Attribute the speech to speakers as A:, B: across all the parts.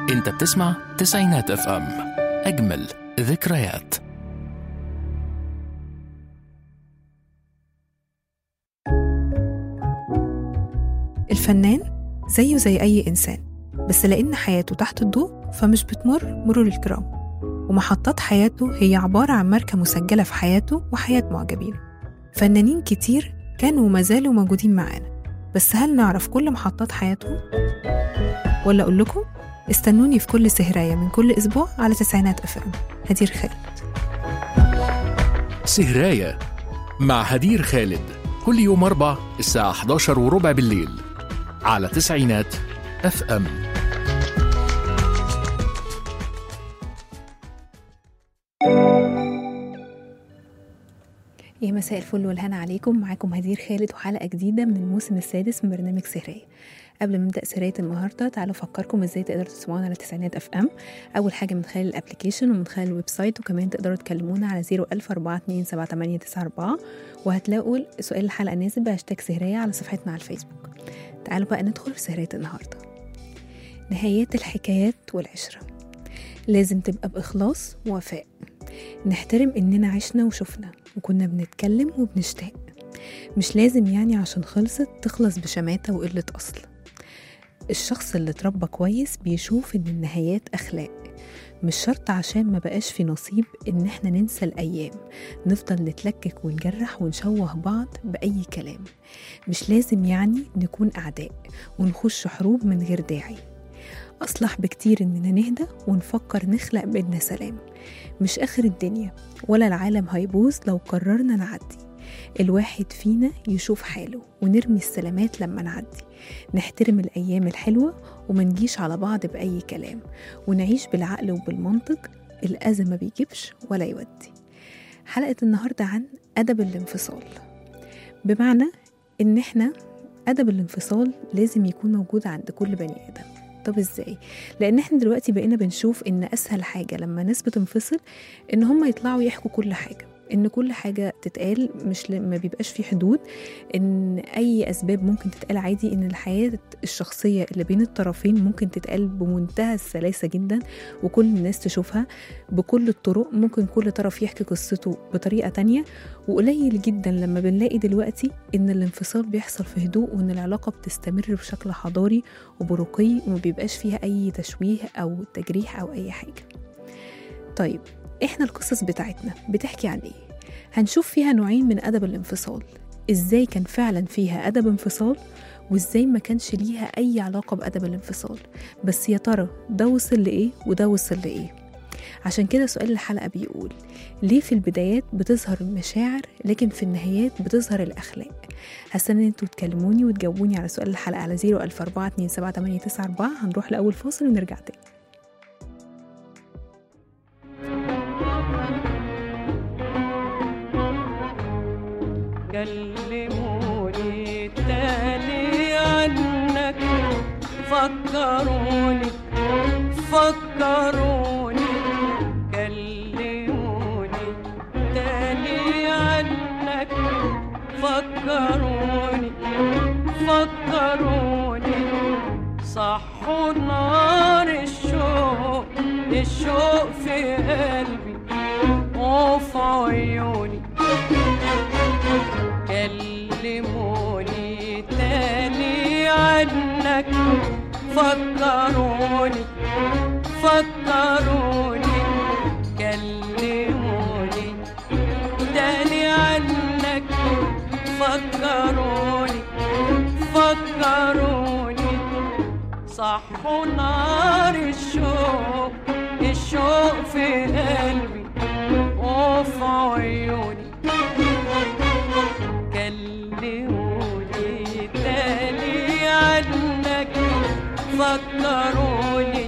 A: انت بتسمع تسعينات اف ام اجمل ذكريات
B: الفنان زيه زي أي إنسان بس لأن حياته تحت الضوء فمش بتمر مرور الكرام ومحطات حياته هي عبارة عن ماركة مسجلة في حياته وحياة معجبينه فنانين كتير كانوا وما زالوا موجودين معانا بس هل نعرف كل محطات حياتهم؟ ولا أقول لكم استنوني في كل سهراية من كل أسبوع على تسعينات أف أم هدير خالد
A: سهراية مع هدير خالد كل يوم أربع الساعة 11 وربع بالليل على تسعينات اف ام
B: يا مساء الفل والهنا عليكم معاكم هدير خالد وحلقة جديدة من الموسم السادس من برنامج سهرية قبل ما نبدأ سهرية النهاردة تعالوا أفكركم إزاي تقدروا تسمعونا على تسعينات أف أم أول حاجة من خلال الأبليكيشن ومن خلال الويب سايت وكمان تقدروا تكلمونا على 014278894 وهتلاقوا سؤال الحلقة نازل بهاشتاج سهرية على صفحتنا على الفيسبوك تعالوا بقى ندخل في سهرية النهاردة نهايات الحكايات والعشرة لازم تبقى بإخلاص ووفاء نحترم إننا عشنا وشفنا وكنا بنتكلم وبنشتاق مش لازم يعني عشان خلصت تخلص بشماتة وقلة أصل الشخص اللي اتربى كويس بيشوف إن النهايات أخلاق مش شرط عشان ما بقاش في نصيب إن احنا ننسى الأيام نفضل نتلكك ونجرح ونشوه بعض بأي كلام مش لازم يعني نكون أعداء ونخش حروب من غير داعي أصلح بكتير إننا نهدى ونفكر نخلق بينا سلام مش آخر الدنيا ولا العالم هيبوظ لو قررنا نعدي الواحد فينا يشوف حاله ونرمي السلامات لما نعدي نحترم الأيام الحلوة ومنجيش على بعض بأي كلام ونعيش بالعقل وبالمنطق الأذى ما بيجيبش ولا يودي حلقة النهاردة عن أدب الانفصال بمعنى إن إحنا أدب الانفصال لازم يكون موجود عند كل بني آدم طب ازاي لان احنا دلوقتي بقينا بنشوف ان اسهل حاجه لما ناس بتنفصل ان هم يطلعوا يحكوا كل حاجه ان كل حاجه تتقال مش ل... ما بيبقاش في حدود ان اي اسباب ممكن تتقال عادي ان الحياه الشخصيه اللي بين الطرفين ممكن تتقال بمنتهى السلاسه جدا وكل الناس تشوفها بكل الطرق ممكن كل طرف يحكي قصته بطريقه تانية وقليل جدا لما بنلاقي دلوقتي ان الانفصال بيحصل في هدوء وان العلاقه بتستمر بشكل حضاري وبرقي وما بيبقاش فيها اي تشويه او تجريح او اي حاجه طيب احنا القصص بتاعتنا بتحكي عن ايه هنشوف فيها نوعين من ادب الانفصال ازاي كان فعلا فيها ادب انفصال وازاي ما كانش ليها اي علاقه بادب الانفصال بس يا ترى ده وصل لايه وده وصل لايه عشان كده سؤال الحلقه بيقول ليه في البدايات بتظهر المشاعر لكن في النهايات بتظهر الاخلاق هستنى ان انتوا تكلموني وتجاوبوني على سؤال الحلقه على 004278994 هنروح لاول فاصل ونرجع تاني
C: كلموني تاني عنك فكروني فكروني كلموني تاني عنك فكروني فكروني صحوا نار الشوق الشوق في قلبي وفي عيوني كلموني تاني عنك فكروني فكروني كلموني تاني عنك فكروني فكروني صحوا نار الشوق الشوق في قلبي وفي عيوني كلموني تاني عنك فكروني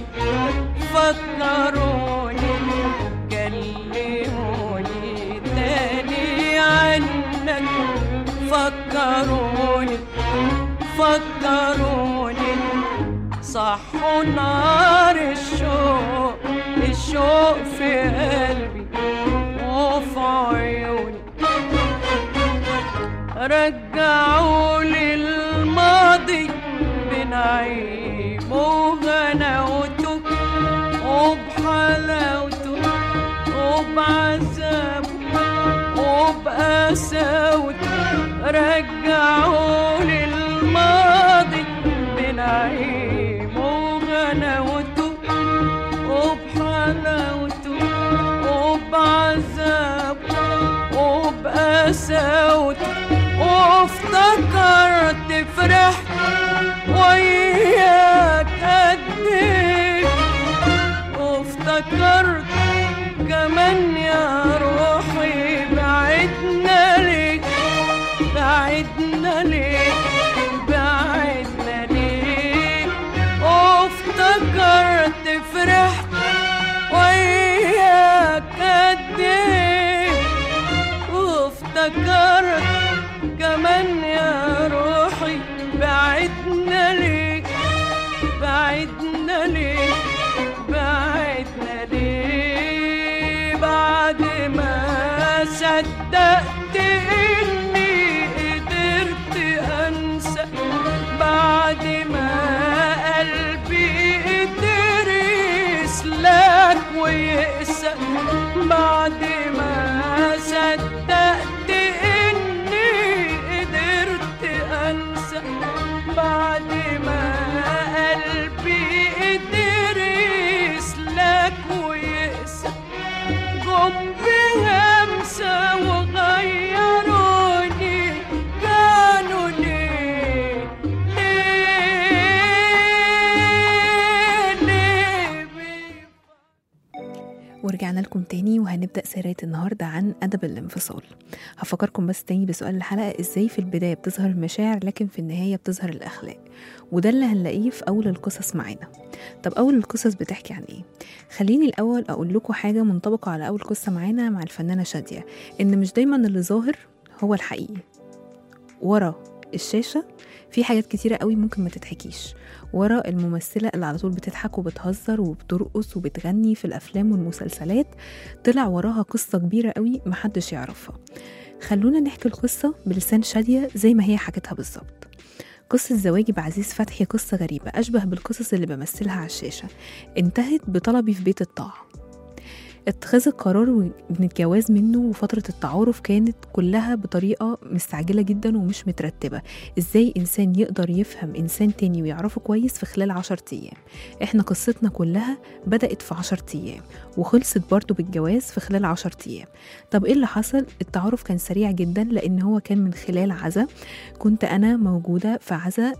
C: فكروني كلموني تاني عنك فكروني فكروني صحوا نار الشوق الشوق في قلبي وفي عيوني رجعوا لي الماضي بنعيم وغناوته قساوته رجعوا للماضي بنعيمه وغناوته وبحلاوته وبعذابه وبقساوته وافتكرت فرحت وياك قد ايه وافتكرت كمان يا روحي بعدنا ليك بعدنا ليك بعدنا ليك وافتكرت فرحت وياك قد ايه وافتكرت كمان يا روحي بعدنا ليك بعدنا ليك بعدنا ليه بعد ما صدقت اني قدرت انسى بعد ما قلبي قدر يسلك ويقسى بعد ما صدقت اني قدرت انسى بعد ما قلبي قدر يسلك ويقسى جم بهمسة وغيروني كانوا ليه ليه ليه بيه
B: ورجعنا لكم تاني وهنبدأ سيرة النهاردة عن أدب الانفصال هفكركم بس تاني بسؤال الحلقة إزاي في البداية بتظهر المشاعر لكن في النهاية بتظهر الأخلاق وده اللي هنلاقيه في أول القصص معانا طب أول القصص بتحكي عن إيه؟ خليني الأول أقول لكم حاجة منطبقة على أول قصة معانا مع الفنانة شادية إن مش دايما اللي ظاهر هو الحقيقي ورا الشاشة في حاجات كتيرة قوي ممكن ما تتحكيش ورا الممثلة اللي على طول بتضحك وبتهزر وبترقص وبتغني في الأفلام والمسلسلات طلع وراها قصة كبيرة قوي محدش يعرفها خلونا نحكي القصة بلسان شادية زي ما هي حكتها بالظبط قصة زواجي بعزيز فتحي قصة غريبة أشبه بالقصص اللي بمثلها على الشاشة انتهت بطلبي في بيت الطاعة اتخاذ القرار من الجواز منه وفترة التعارف كانت كلها بطريقة مستعجلة جدا ومش مترتبة ازاي انسان يقدر يفهم انسان تاني ويعرفه كويس في خلال عشر ايام احنا قصتنا كلها بدأت في عشر ايام وخلصت برضو بالجواز في خلال عشر ايام طب ايه اللي حصل التعارف كان سريع جدا لان هو كان من خلال عزا كنت انا موجودة في عزا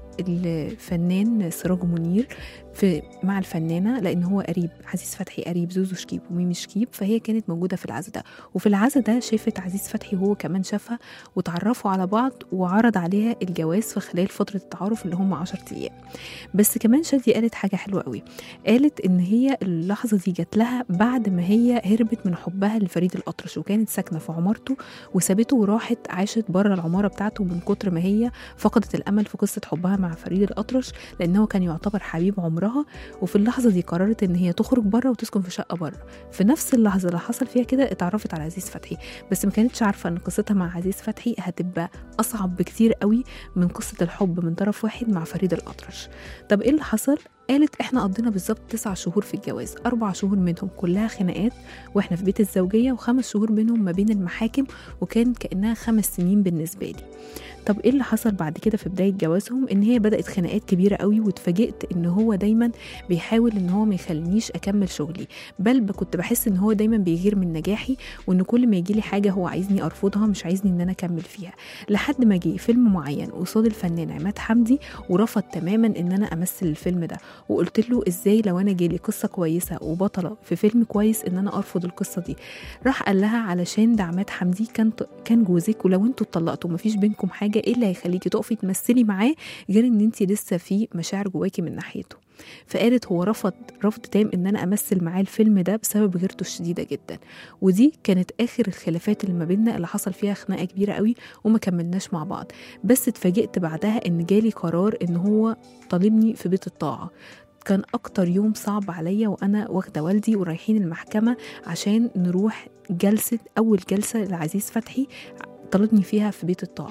B: الفنان سراج منير في مع الفنانه لان هو قريب عزيز فتحي قريب زوزو شكيب وميمي شكيب فهي كانت موجوده في العزا ده وفي العزا ده شافت عزيز فتحي وهو كمان شافها وتعرفوا على بعض وعرض عليها الجواز في خلال فتره التعارف اللي هم 10 ايام بس كمان شادي قالت حاجه حلوه قوي قالت ان هي اللحظه دي جات لها بعد ما هي هربت من حبها لفريد الاطرش وكانت ساكنه في عمارته وسابته وراحت عاشت بره العماره بتاعته من كتر ما هي فقدت الامل في قصه حبها مع فريد الاطرش لان هو كان يعتبر حبيب عمرها وفي اللحظه دي قررت ان هي تخرج بره وتسكن في شقه بره في نفس اللحظه اللي حصل فيها كده اتعرفت على عزيز فتحي بس ما كانتش عارفه ان قصتها مع عزيز فتحي هتبقى اصعب بكتير قوي من قصه الحب من طرف واحد مع فريد الاطرش طب ايه اللي حصل قالت احنا قضينا بالظبط تسع شهور في الجواز اربع شهور منهم كلها خناقات واحنا في بيت الزوجيه وخمس شهور منهم ما بين المحاكم وكان كانها خمس سنين بالنسبه لي طب ايه اللي حصل بعد كده في بدايه جوازهم ان هي بدات خناقات كبيره قوي واتفاجئت ان هو دايما بيحاول ان هو ما يخلينيش اكمل شغلي بل ب- كنت بحس ان هو دايما بيغير من نجاحي وان كل ما يجي لي حاجه هو عايزني ارفضها مش عايزني ان انا اكمل فيها لحد ما جه فيلم معين قصاد الفنان عماد حمدي ورفض تماما ان انا امثل الفيلم ده وقلت له ازاي لو انا جالي قصه كويسه وبطله في فيلم كويس ان انا ارفض القصه دي راح قال لها علشان ده عماد حمدي كان كان جوزك ولو انتوا اتطلقتوا مفيش بينكم حاجه ايه اللي هيخليكي تقفي تمثلي معاه غير ان انت لسه في مشاعر جواكي من ناحيته فقالت هو رفض رفض تام ان انا امثل معاه الفيلم ده بسبب غيرته الشديده جدا ودي كانت اخر الخلافات اللي ما بيننا اللي حصل فيها خناقه كبيره قوي وما كملناش مع بعض بس اتفاجئت بعدها ان جالي قرار ان هو طالبني في بيت الطاعه كان اكتر يوم صعب عليا وانا واخده والدي ورايحين المحكمه عشان نروح جلسه اول جلسه لعزيز فتحي طلبني فيها في بيت الطاعه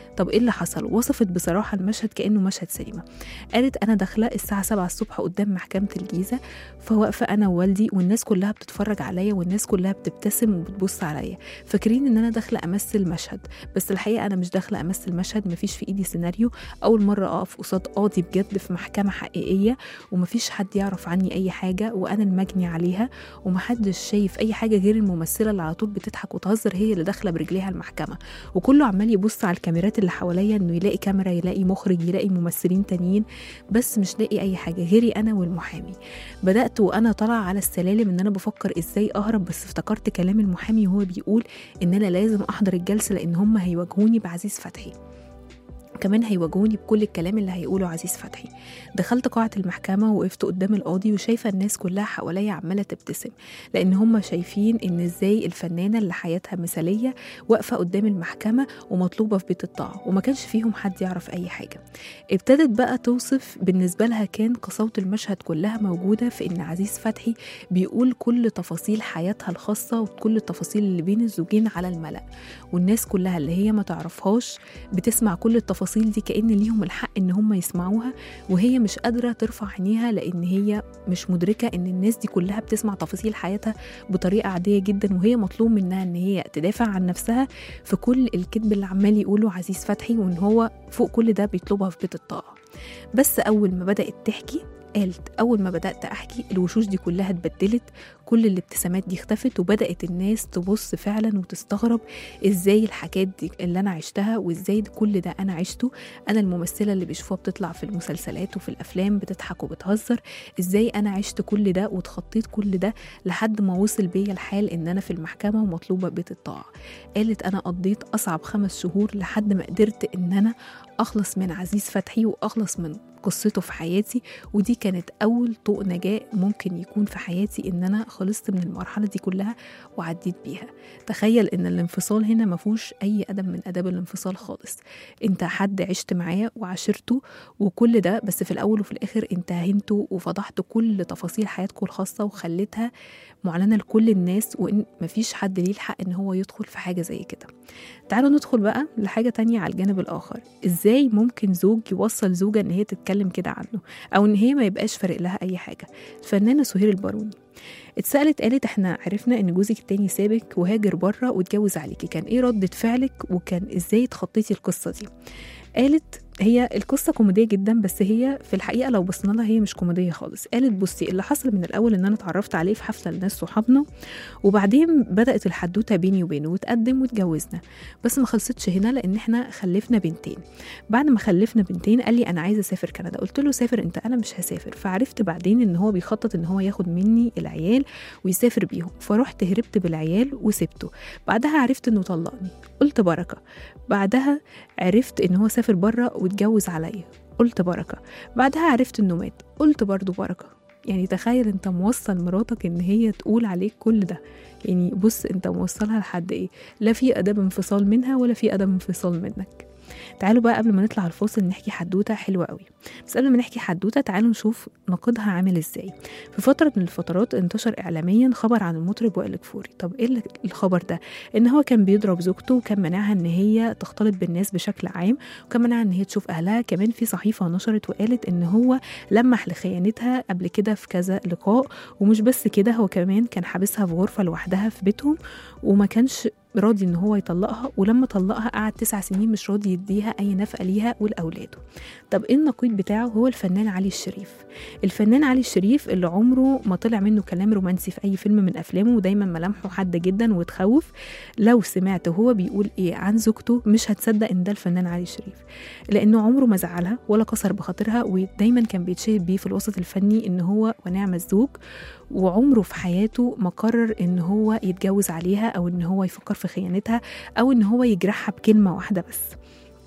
B: طب ايه اللي حصل وصفت بصراحه المشهد كانه مشهد سينما قالت انا داخله الساعه 7 الصبح قدام محكمه الجيزه فواقفه انا ووالدي والناس كلها بتتفرج عليا والناس كلها بتبتسم وبتبص عليا فاكرين ان انا داخله امثل مشهد بس الحقيقه انا مش داخله امثل مشهد مفيش في ايدي سيناريو اول مره اقف قصاد قاضي بجد في محكمه حقيقيه ومفيش حد يعرف عني اي حاجه وانا المجني عليها ومحدش شايف اي حاجه غير الممثله اللي على طول بتضحك وتهزر هي اللي داخله برجليها المحكمه وكله عمال يبص على الكاميرات اللي حواليا انه يلاقي كاميرا يلاقي مخرج يلاقي ممثلين تانيين بس مش لاقي اي حاجه غيري انا والمحامي بدات وانا طالعه على السلالم ان انا بفكر ازاي اهرب بس افتكرت كلام المحامي وهو بيقول ان انا لازم احضر الجلسه لان هم هيواجهوني بعزيز فتحي كمان هيواجهوني بكل الكلام اللي هيقوله عزيز فتحي دخلت قاعة المحكمة وقفت قدام القاضي وشايفة الناس كلها حواليا عمالة تبتسم لأن هم شايفين إن إزاي الفنانة اللي حياتها مثالية واقفة قدام المحكمة ومطلوبة في بيت الطاعة وما كانش فيهم حد يعرف أي حاجة ابتدت بقى توصف بالنسبة لها كان قساوة المشهد كلها موجودة في إن عزيز فتحي بيقول كل تفاصيل حياتها الخاصة وكل التفاصيل اللي بين الزوجين على الملأ والناس كلها اللي هي ما تعرفهاش بتسمع كل التفاصيل دي كأن ليهم الحق إن هم يسمعوها وهي مش قادرة ترفع عينيها لأن هي مش مدركة إن الناس دي كلها بتسمع تفاصيل حياتها بطريقة عادية جدا وهي مطلوب منها إن هي تدافع عن نفسها في كل الكذب اللي عمال يقوله عزيز فتحي وإن هو فوق كل ده بيطلبها في بيت الطاعة بس أول ما بدأت تحكي قالت أول ما بدأت أحكي الوشوش دي كلها اتبدلت كل الابتسامات دي اختفت وبدأت الناس تبص فعلا وتستغرب ازاي الحاجات دي اللي أنا عشتها وازاي كل ده أنا عشته أنا الممثلة اللي بيشوفوها بتطلع في المسلسلات وفي الأفلام بتضحك وبتهزر ازاي أنا عشت كل ده وتخطيت كل ده لحد ما وصل بيا الحال إن أنا في المحكمة ومطلوبة بيت الطاعة قالت أنا قضيت أصعب خمس شهور لحد ما قدرت إن أنا أخلص من عزيز فتحي وأخلص من قصته في حياتي ودي كانت أول طوق نجاة ممكن يكون في حياتي إن أنا خلصت من المرحلة دي كلها وعديت بيها تخيل إن الانفصال هنا ما فيهوش أي أدب من أداب الانفصال خالص أنت حد عشت معاه وعاشرته وكل ده بس في الأول وفي الآخر أنت هنته وفضحت كل تفاصيل حياتكم الخاصة وخليتها معلنة لكل الناس وإن مفيش حد ليه الحق إن هو يدخل في حاجة زي كده تعالوا ندخل بقى لحاجة تانية على الجانب الآخر إزاي ممكن زوج يوصل زوجة إن هي تتكلم كده عنه أو إن هي ما يبقاش فارق لها أي حاجة الفنانة سهير الباروني اتسألت قالت احنا عرفنا ان جوزك التاني سابك وهاجر بره واتجوز عليكي كان ايه ردة فعلك وكان ازاي تخطيتي القصة دي قالت هي القصة كوميدية جدا بس هي في الحقيقة لو بصينا لها هي مش كوميدية خالص قالت بصي اللي حصل من الأول إن أنا اتعرفت عليه في حفلة لناس صحابنا وبعدين بدأت الحدوتة بيني وبينه وتقدم واتجوزنا بس ما خلصتش هنا لأن احنا خلفنا بنتين بعد ما خلفنا بنتين قال لي أنا عايزة أسافر كندا قلت له سافر أنت أنا مش هسافر فعرفت بعدين إن هو بيخطط إن هو ياخد مني العيال ويسافر بيهم فرحت هربت بالعيال وسبته بعدها عرفت إنه طلقني قلت بركة بعدها عرفت إن هو سافر بره واتجوز عليا قلت بركة بعدها عرفت إنه مات قلت برضو بركة يعني تخيل انت موصل مراتك ان هي تقول عليك كل ده يعني بص انت موصلها لحد ايه لا في اداب انفصال منها ولا في اداب انفصال منك تعالوا بقى قبل ما نطلع الفاصل نحكي حدوته حلوه قوي بس قبل ما نحكي حدوته تعالوا نشوف نقدها عامل ازاي في فتره من الفترات انتشر اعلاميا خبر عن المطرب وائل كفوري طب ايه الخبر ده ان هو كان بيضرب زوجته وكان منعها ان هي تختلط بالناس بشكل عام وكان منعها ان هي تشوف اهلها كمان في صحيفه نشرت وقالت ان هو لمح لخيانتها قبل كده في كذا لقاء ومش بس كده هو كمان كان حابسها في غرفه لوحدها في بيتهم وما كانش راضي ان هو يطلقها ولما طلقها قعد تسع سنين مش راضي يديها اي نفقه ليها ولاولاده طب ايه النقيض بتاعه هو الفنان علي الشريف الفنان علي الشريف اللي عمره ما طلع منه كلام رومانسي في اي فيلم من افلامه ودايما ملامحه حاده جدا وتخوف لو سمعت هو بيقول ايه عن زوجته مش هتصدق ان ده الفنان علي الشريف لانه عمره ما زعلها ولا كسر بخاطرها ودايما كان بيتشهد بيه في الوسط الفني ان هو ونعم الزوج وعمره في حياته ما قرر ان هو يتجوز عليها او ان هو يفكر في خيانتها او ان هو يجرحها بكلمه واحده بس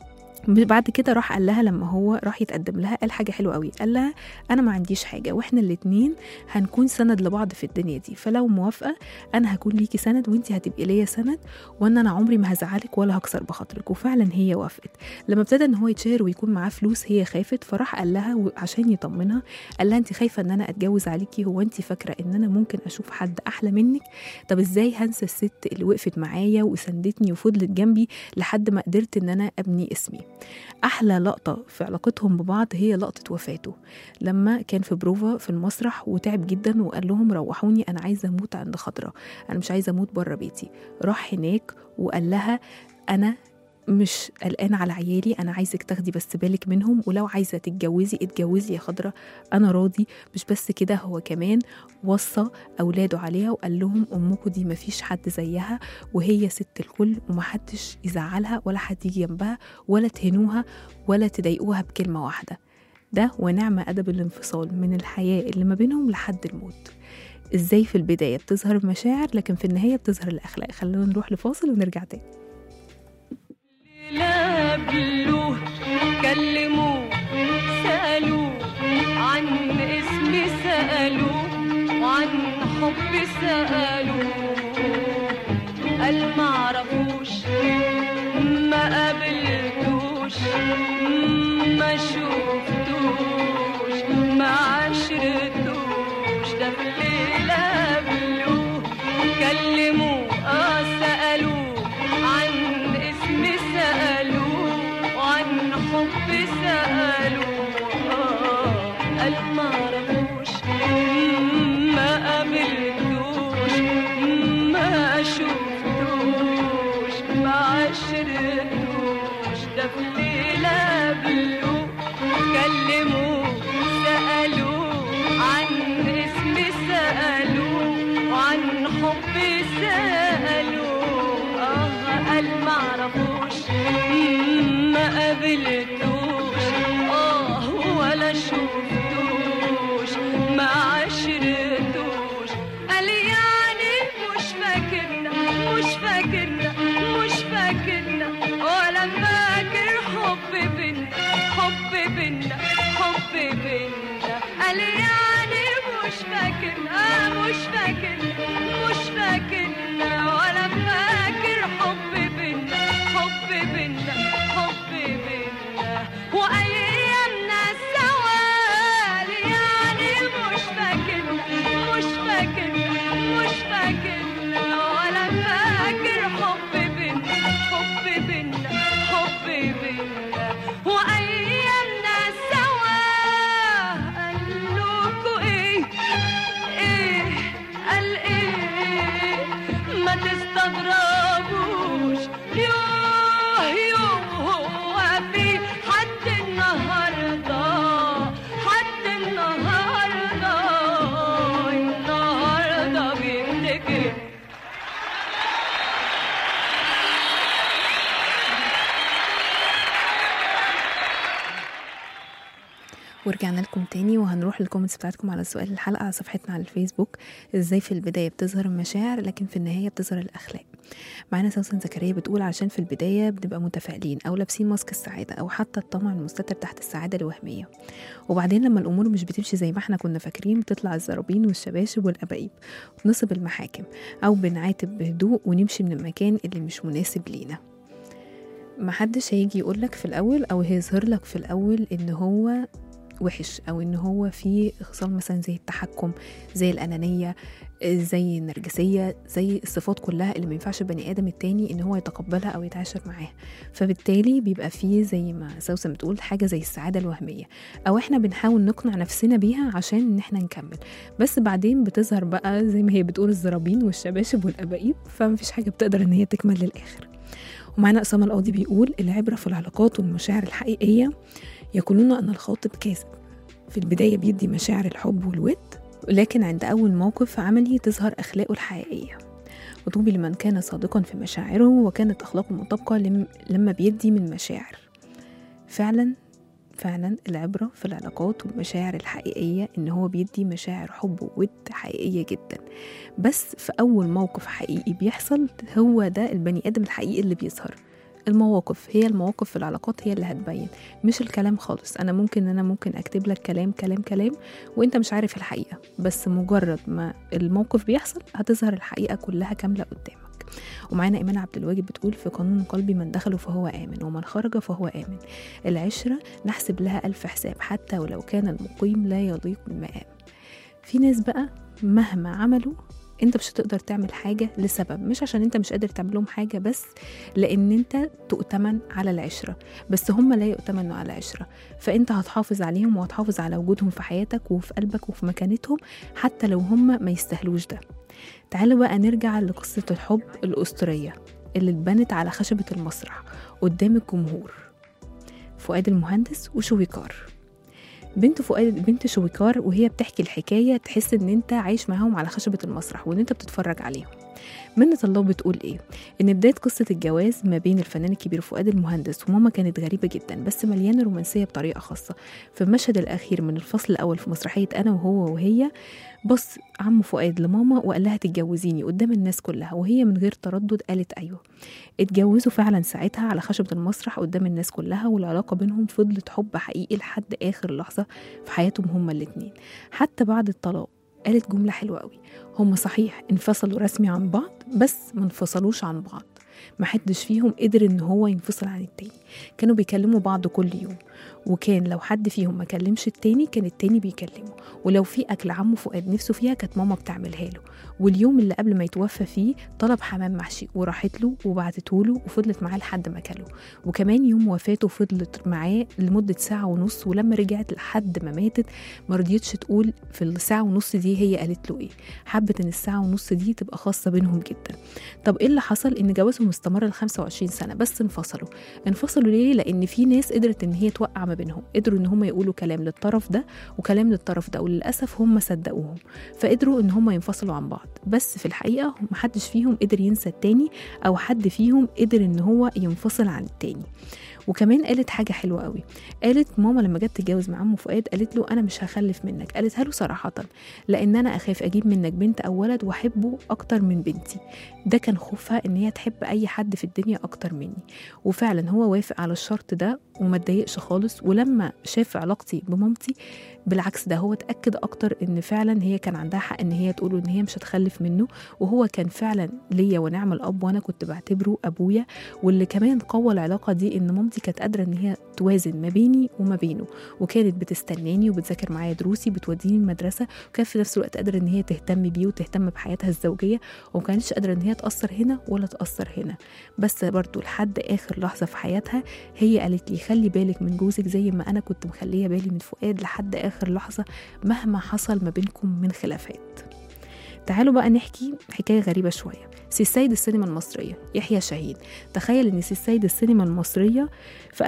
B: بعد كده راح قال لها لما هو راح يتقدم لها قال حاجه حلوه قوي قال لها انا ما عنديش حاجه واحنا الاتنين هنكون سند لبعض في الدنيا دي فلو موافقه انا هكون ليكي سند وانت هتبقي ليا سند وان انا عمري ما هزعلك ولا هكسر بخاطرك وفعلا هي وافقت لما ابتدى ان هو يتشهر ويكون معاه فلوس هي خافت فراح قال لها عشان يطمنها قال لها انت خايفه ان انا اتجوز عليكي هو انت فاكره ان انا ممكن اشوف حد احلى منك طب ازاي هنسى الست اللي وقفت معايا وسندتني وفضلت جنبي لحد ما قدرت ان انا ابني اسمي احلى لقطه في علاقتهم ببعض هي لقطه وفاته لما كان في بروفا في المسرح وتعب جدا وقال لهم روحوني انا عايزه اموت عند خضره انا مش عايزه اموت بره بيتي راح هناك وقال لها انا مش قلقان على عيالي انا عايزك تاخدي بس بالك منهم ولو عايزه تتجوزي اتجوزي يا خضره انا راضي مش بس كده هو كمان وصى اولاده عليها وقال لهم امكم دي مفيش حد زيها وهي ست الكل ومحدش يزعلها ولا حد يجي جنبها ولا تهنوها ولا تضايقوها بكلمه واحده ده ونعم ادب الانفصال من الحياه اللي ما بينهم لحد الموت ازاي في البدايه بتظهر المشاعر لكن في النهايه بتظهر الاخلاق خلونا نروح لفاصل ونرجع تاني
C: لا قبلوه كلموه سألوه عن اسمي سألوه وعن حبي سألوه قال معرفوش ما قابلتوش ما شفتوش ما عشرتوش ده في الليلة قبلوه كلموه اه سألوه عن اسمي سألوه وعن حبي سألوه آه قال معرفوش ما قابلتوش ما شفتوش ما عشرتوش ده في الليلة قبلوه كلموه سألوه عن اسمي سألوه وعن حبي سألوه آه قال معرفوش ما قابلتوش آه ولا شفتوش ما عشرتوش قال يعني مش فاكرنا مش فاكرنا مش فاكرنا ولا فاكر حب بينا حب بينا حب بينا قال يعني مش فاكرنا مش فاكرنا مش فاكرنا ولا فاكر حب بينا حب بينا حب بينا وايامنا سوا يعني مش فاكرنا مش فاكرنا مش فاكرنا ولا فاكر حب بينا حب بينا حب بينا وايامنا سوا قال لكوا ايه ايه قال ايه ما تستغربوش يوه يوه هو في حد النهارده حد النهارده النهارده بيفتكر
B: ورجعنا لكم تاني وهنروح للكومنتس بتاعتكم على سؤال الحلقة على صفحتنا على الفيسبوك ازاي في البداية بتظهر المشاعر لكن في النهاية بتظهر الأخلاق معانا سوسن زكريا بتقول عشان في البداية بنبقى متفائلين أو لابسين ماسك السعادة أو حتى الطمع المستتر تحت السعادة الوهمية وبعدين لما الأمور مش بتمشي زي ما احنا كنا فاكرين بتطلع الزرابين والشباشب والأبايب ونصب المحاكم أو بنعاتب بهدوء ونمشي من المكان اللي مش مناسب لينا محدش هيجي يقولك في الأول أو هيظهر لك في الأول إن هو وحش او ان هو في خصال مثلا زي التحكم زي الانانيه زي النرجسيه زي الصفات كلها اللي ما ينفعش البني ادم التاني ان هو يتقبلها او يتعاشر معاها فبالتالي بيبقى فيه زي ما سوسن بتقول حاجه زي السعاده الوهميه او احنا بنحاول نقنع نفسنا بيها عشان ان احنا نكمل بس بعدين بتظهر بقى زي ما هي بتقول الزرابين والشباشب والابايب فمفيش حاجه بتقدر ان هي تكمل للاخر ومعانا أسامة القاضي بيقول العبرة في العلاقات والمشاعر الحقيقية يقولون أن الخاطب كاذب في البداية بيدي مشاعر الحب والود لكن عند أول موقف عملي تظهر أخلاقه الحقيقية وطوبي لمن كان صادقا في مشاعره وكانت أخلاقه مطابقة لم- لما بيدي من مشاعر فعلا فعلا العبرة في العلاقات والمشاعر الحقيقية إن هو بيدي مشاعر حب وود حقيقية جدا بس في أول موقف حقيقي بيحصل هو ده البني آدم الحقيقي اللي بيظهر المواقف هي المواقف في العلاقات هي اللي هتبين مش الكلام خالص انا ممكن انا ممكن اكتب لك كلام كلام كلام وانت مش عارف الحقيقه بس مجرد ما الموقف بيحصل هتظهر الحقيقه كلها كامله قدامك ومعانا ايمان عبد الواجد بتقول في قانون قلبي من دخله فهو امن ومن خرج فهو امن العشره نحسب لها الف حساب حتى ولو كان المقيم لا يضيق بالمقام في ناس بقى مهما عملوا انت مش هتقدر تعمل حاجة لسبب مش عشان انت مش قادر تعمل لهم حاجة بس لان انت تؤتمن على العشرة بس هم لا يؤتمنوا على العشرة فانت هتحافظ عليهم وهتحافظ على وجودهم في حياتك وفي قلبك وفي مكانتهم حتى لو هم ما يستاهلوش ده تعالوا بقى نرجع لقصة الحب الأسطورية اللي اتبنت على خشبة المسرح قدام الجمهور فؤاد المهندس وشويكار بنت فؤاد بنت شويكار وهي بتحكي الحكاية تحس إن أنت عايش معاهم على خشبة المسرح وإن أنت بتتفرج عليهم منة الله بتقول إيه؟ إن بداية قصة الجواز ما بين الفنان الكبير فؤاد المهندس وماما كانت غريبة جدا بس مليانة رومانسية بطريقة خاصة في المشهد الأخير من الفصل الأول في مسرحية أنا وهو وهي بص عم فؤاد لماما وقال لها تتجوزيني قدام الناس كلها وهي من غير تردد قالت أيوه اتجوزوا فعلا ساعتها على خشبة المسرح قدام الناس كلها والعلاقة بينهم فضلت حب حقيقي لحد آخر لحظة في حياتهم هما الاتنين حتى بعد الطلاق قالت جملة حلوة قوي هما صحيح انفصلوا رسمي عن بعض بس ما انفصلوش عن بعض محدش فيهم قدر ان هو ينفصل عن التاني كانوا بيكلموا بعض كل يوم وكان لو حد فيهم ما كلمش التاني كان التاني بيكلمه ولو في اكل عمه فؤاد نفسه فيها كانت ماما بتعملها له واليوم اللي قبل ما يتوفى فيه طلب حمام محشي وراحت له وبعتته له وفضلت معاه لحد ما كله وكمان يوم وفاته فضلت معاه لمده ساعه ونص ولما رجعت لحد ما ماتت ما رضيتش تقول في الساعه ونص دي هي قالت له ايه حبت ان الساعه ونص دي تبقى خاصه بينهم جدا طب ايه اللي حصل ان جوازهم استمر ل 25 سنه بس انفصلوا انفصلوا ليه لان في ناس قدرت ان هي توقع ما بينهم قدروا ان هم يقولوا كلام للطرف ده وكلام للطرف ده وللاسف هم صدقوهم فقدروا ان هم ينفصلوا عن بعض بس في الحقيقه محدش فيهم قدر ينسى التاني او حد فيهم قدر ان هو ينفصل عن التاني وكمان قالت حاجة حلوة قوي قالت ماما لما جت تتجوز مع عمه فؤاد قالت له أنا مش هخلف منك قالتها له صراحة لأن أنا أخاف أجيب منك بنت أو ولد وأحبه أكتر من بنتي ده كان خوفها إن هي تحب أي حد في الدنيا أكتر مني وفعلا هو وافق على الشرط ده وما اتضايقش خالص ولما شاف علاقتي بمامتي بالعكس ده هو اتأكد أكتر إن فعلا هي كان عندها حق إن هي تقوله إن هي مش هتخلف منه وهو كان فعلا ليا ونعم الأب وأنا كنت بعتبره أبويا واللي كمان قوى العلاقة دي إن مامتي كانت قادرة إن هي توازن ما بيني وما بينه وكانت بتستناني وبتذاكر معايا دروسي بتوديني المدرسة وكانت في نفس الوقت قادرة إن هي تهتم بيه وتهتم بحياتها الزوجية وما كانتش قادرة إن هي تأثر هنا ولا تأثر هنا بس برضو لحد آخر لحظة في حياتها هي قالت لي خلي بالك من جوزك زي ما أنا كنت مخلية بالي من فؤاد لحد آخر لحظة مهما حصل ما بينكم من خلافات تعالوا بقى نحكي حكاية غريبة شوية سي السيد السينما المصرية يحيى شاهين تخيل ان سي السيد السينما المصرية في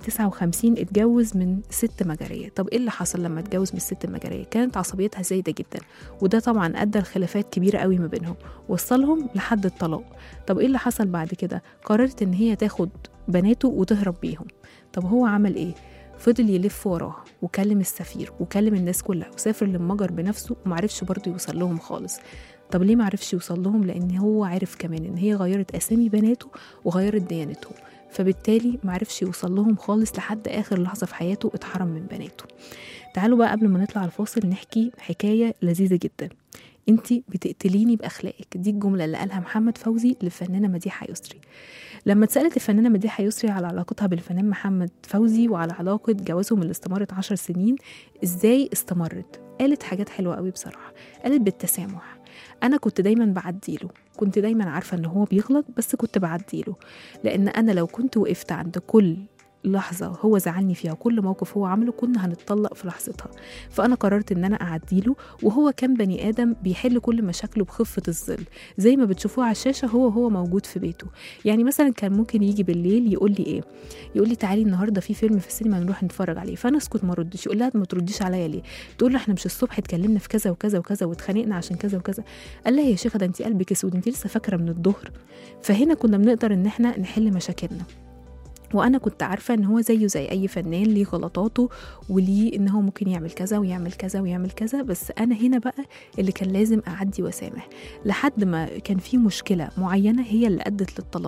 B: 1959 اتجوز من ست مجارية طب ايه اللي حصل لما اتجوز من الست المجارية كانت عصبيتها زايدة جدا وده طبعا ادى لخلافات كبيرة قوي ما بينهم وصلهم لحد الطلاق طب ايه اللي حصل بعد كده قررت ان هي تاخد بناته وتهرب بيهم طب هو عمل ايه فضل يلف وراها وكلم السفير وكلم الناس كلها وسافر للمجر بنفسه ومعرفش برضه يوصل لهم خالص طب ليه معرفش يوصل لهم لان هو عارف كمان ان هي غيرت اسامي بناته وغيرت ديانتهم فبالتالي معرفش يوصل لهم خالص لحد اخر لحظه في حياته اتحرم من بناته تعالوا بقى قبل ما نطلع الفاصل نحكي حكايه لذيذه جدا انت بتقتليني باخلاقك دي الجمله اللي قالها محمد فوزي للفنانه مديحه يسري لما اتسالت الفنانه مديحه يسري على علاقتها بالفنان محمد فوزي وعلى علاقه جوازهم اللي استمرت عشر سنين ازاي استمرت قالت حاجات حلوه قوي بصراحه قالت بالتسامح انا كنت دايما بعديله كنت دايما عارفه ان هو بيغلط بس كنت بعديله لان انا لو كنت وقفت عند كل لحظة هو زعلني فيها وكل موقف هو عمله كنا هنتطلق في لحظتها فأنا قررت إن أنا أعديله وهو كان بني آدم بيحل كل مشاكله بخفة الظل زي ما بتشوفوه على الشاشة هو هو موجود في بيته يعني مثلا كان ممكن يجي بالليل يقول لي إيه يقول لي تعالي النهاردة في فيلم في السينما نروح نتفرج عليه فأنا أسكت ما أردش يقول لها ما ترديش عليا ليه تقول له إحنا مش الصبح اتكلمنا في كذا وكذا وكذا واتخانقنا عشان كذا وكذا قال لها يا شيخة ده أنت قلبك أسود أنت لسه فاكرة من الظهر فهنا كنا بنقدر إن إحنا نحل مشاكلنا وانا كنت عارفه ان هو زيه زي اي فنان ليه غلطاته وليه ان هو ممكن يعمل كذا ويعمل كذا ويعمل كذا بس انا هنا بقى اللي كان لازم اعدي واسامح لحد ما كان في مشكله معينه هي اللي ادت للطلاق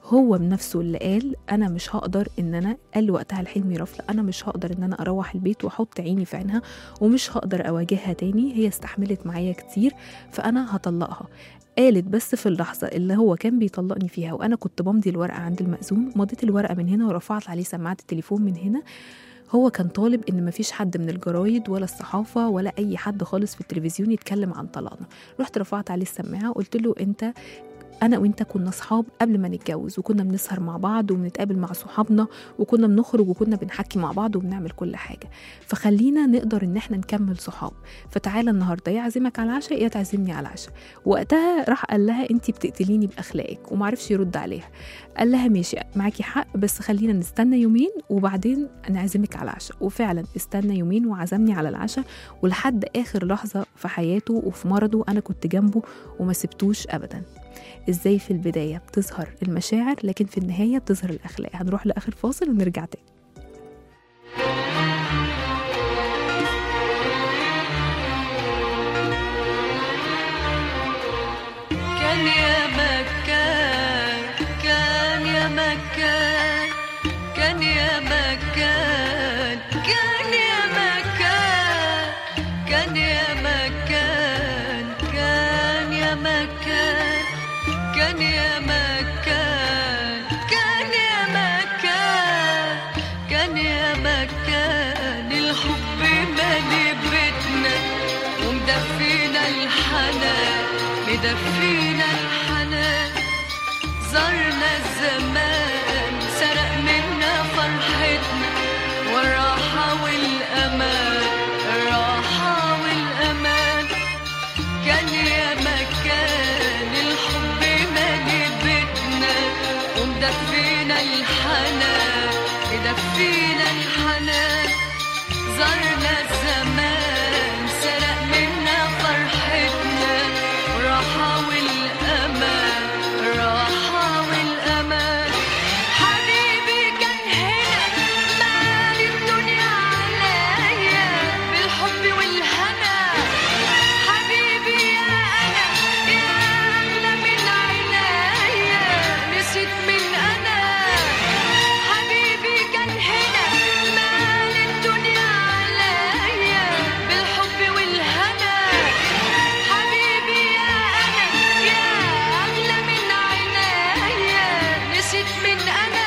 B: هو بنفسه اللي قال انا مش هقدر ان انا قال لي وقتها الحلمي رفل انا مش هقدر ان انا اروح البيت واحط عيني في عينها ومش هقدر اواجهها تاني هي استحملت معايا كتير فانا هطلقها قالت بس في اللحظة اللي هو كان بيطلقني فيها وأنا كنت بمضي الورقة عند المأذون مضيت الورقة من هنا ورفعت عليه سماعة التليفون من هنا هو كان طالب ان مفيش حد من الجرايد ولا الصحافه ولا اي حد خالص في التلفزيون يتكلم عن طلاقنا رحت رفعت عليه السماعه وقلت له انت انا وانت كنا اصحاب قبل ما نتجوز وكنا بنسهر مع بعض وبنتقابل مع صحابنا وكنا بنخرج وكنا بنحكي مع بعض وبنعمل كل حاجه فخلينا نقدر ان احنا نكمل صحاب فتعالى النهارده يا اعزمك على العشاء يا تعزمني على العشاء وقتها راح قال لها انت بتقتليني باخلاقك ومعرفش يرد عليها قال لها ماشي معاكي حق بس خلينا نستنى يومين وبعدين نعزمك على العشاء وفعلا استنى يومين وعزمني على العشاء ولحد اخر لحظه في حياته وفي مرضه انا كنت جنبه وما سبتوش ابدا ازاي في البدايه بتظهر المشاعر لكن في النهايه بتظهر الاخلاق هنروح لاخر فاصل ونرجع تاني
C: كان يا مكان كان يا مكان كان يا مكان كان يا مكان كان يا مكان كان يا مكان كان يا مكان كان يا مكان كان يا مكان الحب مالي بيتنا ومدفينا الحنان مدفينا الحنان زرنا الزمان سرق منا فرحتنا والراحة والأمان الراحة والأمان كان يا مكان الحب مالي بيتنا ومدفينا الحنان مدفينا الحنان زرنا الزمان سرق منا فرحتنا راحة والأمان راحة والأمان حبيبي كان هنا مال الدنيا عليا بالحب والهنا حبيبي يا أنا يا أغلى من عينيا نسيت من أنا حبيبي كان هنا مال الدنيا عليا بالحب والهنا حبيبي يا أنا يا أغلى من عينيا نسيت من أنا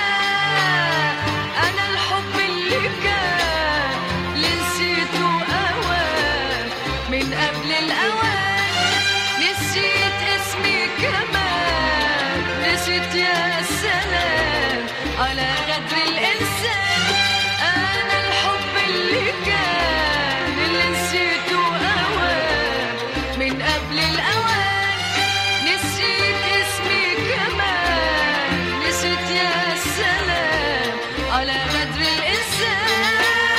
C: أنا الحب اللي كان اللي نسيته أوان من قبل الأوان نسيت اسمي كمان نسيت يا سلام على قدر الإنسان أنا الحب اللي كان اللي نسيته أوان من قبل الأوان نسيت اسمي كمان نسيت يا سلام على قدر الإنسان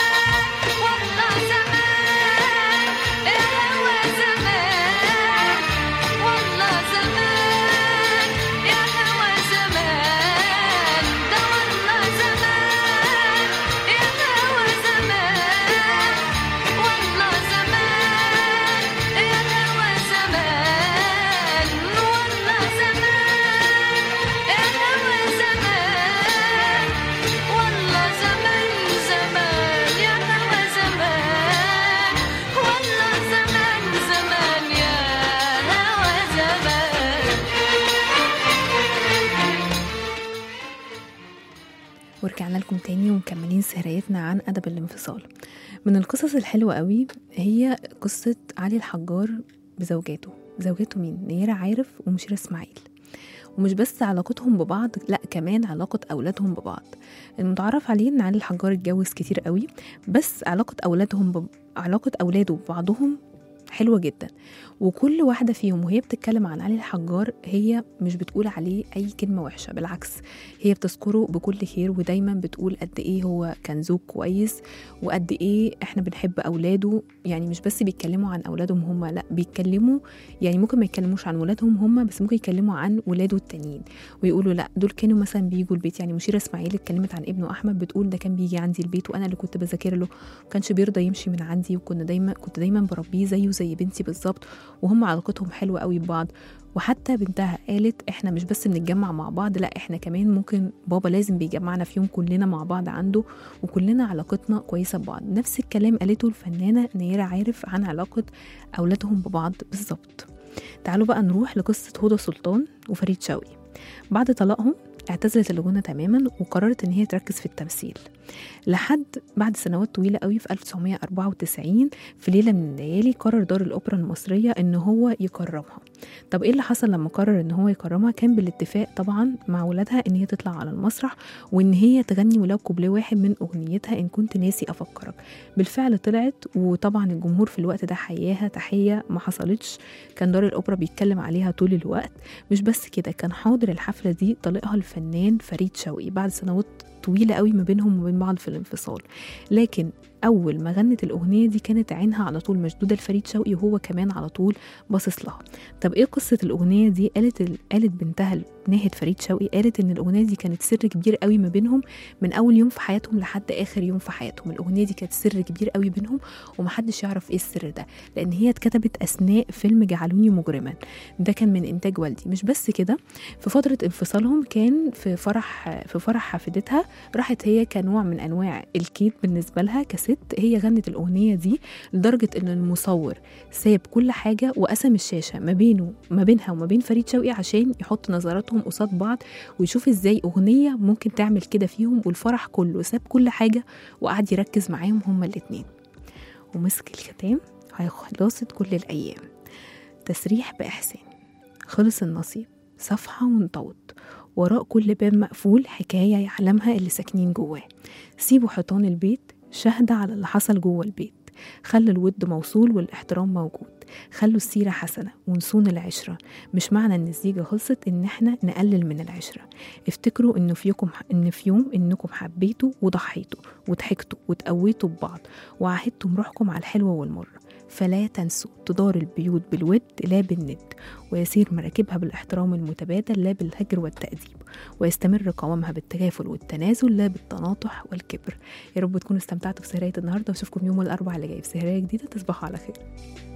C: والله زمان يا هوا زمان والله زمان يا هوا زمان ده والله زمان يا هوا زمان والله زمان يا هوا زمان والله زمان يا هوا زمان والله زمان زمان يا هوا زمان والله زمان زمان يا هوا زمان
B: ورجعنا لكم تاني ومكملين سهريتنا عن أدب الانفصال من القصص الحلوة قوي هي قصة علي الحجار بزوجاته زوجاته مين؟ نيرة عارف ومشيرة إسماعيل ومش بس علاقتهم ببعض لا كمان علاقة أولادهم ببعض المتعرف عليه إن علي الحجار اتجوز كتير قوي بس علاقة أولادهم ب... علاقة أولاده ببعضهم حلوة جدا وكل واحدة فيهم وهي بتتكلم عن علي الحجار هي مش بتقول عليه أي كلمة وحشة بالعكس هي بتذكره بكل خير ودايما بتقول قد إيه هو كان زوج كويس وقد إيه إحنا بنحب أولاده يعني مش بس بيتكلموا عن أولادهم هم لا بيتكلموا يعني ممكن ما يتكلموش عن ولادهم هم بس ممكن يتكلموا عن ولاده التانيين ويقولوا لا دول كانوا مثلا بيجوا البيت يعني مشيرة إسماعيل اتكلمت عن ابنه أحمد بتقول ده كان بيجي عندي البيت وأنا اللي كنت بذاكر له ما كانش بيرضى يمشي من عندي وكنا دايما كنت دايما بربيه زيه زي زي بنتي بالظبط وهم علاقتهم حلوة قوي ببعض وحتى بنتها قالت احنا مش بس بنتجمع مع بعض لا احنا كمان ممكن بابا لازم بيجمعنا في يوم كلنا مع بعض عنده وكلنا علاقتنا كويسة ببعض نفس الكلام قالته الفنانة نيرة عارف عن علاقة أولادهم ببعض بالظبط تعالوا بقى نروح لقصة هدى سلطان وفريد شوقي بعد طلاقهم اعتزلت الغنى تماما وقررت ان هي تركز في التمثيل لحد بعد سنوات طويلة قوي في 1994 في ليلة من الليالي قرر دار الأوبرا المصرية إن هو يكرمها طب إيه اللي حصل لما قرر إن هو يكرمها كان بالاتفاق طبعا مع ولادها إن هي تطلع على المسرح وإن هي تغني ولو كوبليه واحد من أغنيتها إن كنت ناسي أفكرك بالفعل طلعت وطبعا الجمهور في الوقت ده حياها تحية ما حصلتش كان دار الأوبرا بيتكلم عليها طول الوقت مش بس كده كان حاضر الحفلة دي طليقها الفنان فريد شوقي بعد سنوات طويلة قوي ما بينهم وبين بعض في الانفصال لكن أول ما غنت الأغنية دي كانت عينها على طول مشدودة لفريد شوقي وهو كمان على طول باصص لها طب إيه قصة الأغنية دي قالت ال... قالت بنتها ناهد فريد شوقي قالت إن الأغنية دي كانت سر كبير قوي ما بينهم من أول يوم في حياتهم لحد آخر يوم في حياتهم الأغنية دي كانت سر كبير قوي بينهم ومحدش يعرف إيه السر ده لأن هي اتكتبت أثناء فيلم جعلوني مجرما ده كان من إنتاج والدي مش بس كده في فترة انفصالهم كان في فرح في فرح حفيدتها راحت هي كنوع من انواع الكيد بالنسبه لها كست هي غنت الاغنيه دي لدرجه ان المصور ساب كل حاجه وقسم الشاشه ما بينه ما بينها وما بين فريد شوقي عشان يحط نظراتهم قصاد بعض ويشوف ازاي اغنيه ممكن تعمل كده فيهم والفرح كله ساب كل حاجه وقعد يركز معاهم هما الاتنين ومسك الختام هيخلصت كل الايام تسريح باحسان خلص النصيب صفحه وانطوت وراء كل باب مقفول حكاية يعلمها اللي ساكنين جواه سيبوا حيطان البيت شهدة على اللي حصل جوه البيت خلوا الود موصول والاحترام موجود خلوا السيرة حسنة ونصون العشرة مش معنى ان الزيجة خلصت ان احنا نقلل من العشرة افتكروا انه فيكم ان في يوم انكم حبيتوا وضحيتوا وضحكتوا وتقويتوا ببعض وعهدتم روحكم على الحلوة والمرة فلا تنسوا تدار البيوت بالود لا بالند ويسير مراكبها بالاحترام المتبادل لا بالهجر والتأديب ويستمر قوامها بالتغافل والتنازل لا بالتناطح والكبر يا رب تكونوا استمتعتوا بسهرية النهاردة واشوفكم يوم الأربعاء اللي جاي في سهرية جديدة تصبحوا على خير